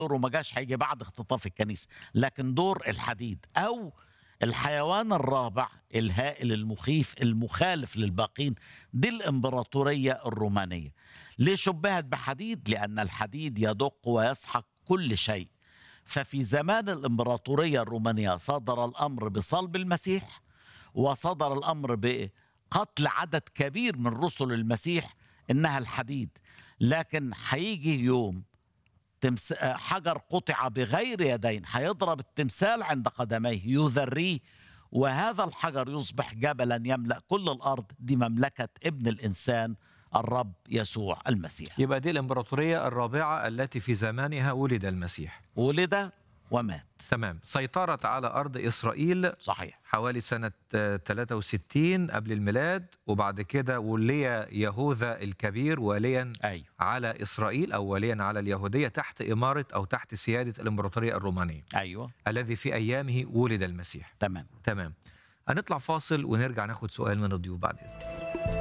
دوره ما جاش هيجي بعد اختطاف الكنيسه لكن دور الحديد او الحيوان الرابع الهائل المخيف المخالف للباقين دي الامبراطوريه الرومانيه ليه شبهت بحديد لان الحديد يدق ويسحق كل شيء ففي زمان الامبراطوريه الرومانيه صدر الامر بصلب المسيح وصدر الامر بقتل عدد كبير من رسل المسيح انها الحديد لكن هيجي يوم تمس... حجر قطع بغير يدين هيضرب التمثال عند قدميه يذريه وهذا الحجر يصبح جبلا يملا كل الارض دي مملكه ابن الانسان الرب يسوع المسيح يبقى دي الامبراطوريه الرابعه التي في زمانها ولد المسيح ولد ومات تمام سيطرت على ارض اسرائيل صحيح حوالي سنة آه، 63 قبل الميلاد وبعد كده ولي يهوذا الكبير واليا ايوه على إسرائيل أو واليا على اليهودية تحت إمارة أو تحت سيادة الإمبراطورية الرومانية ايوه الذي في أيامه ولد المسيح تمام تمام هنطلع فاصل ونرجع ناخد سؤال من الضيوف بعد إذنك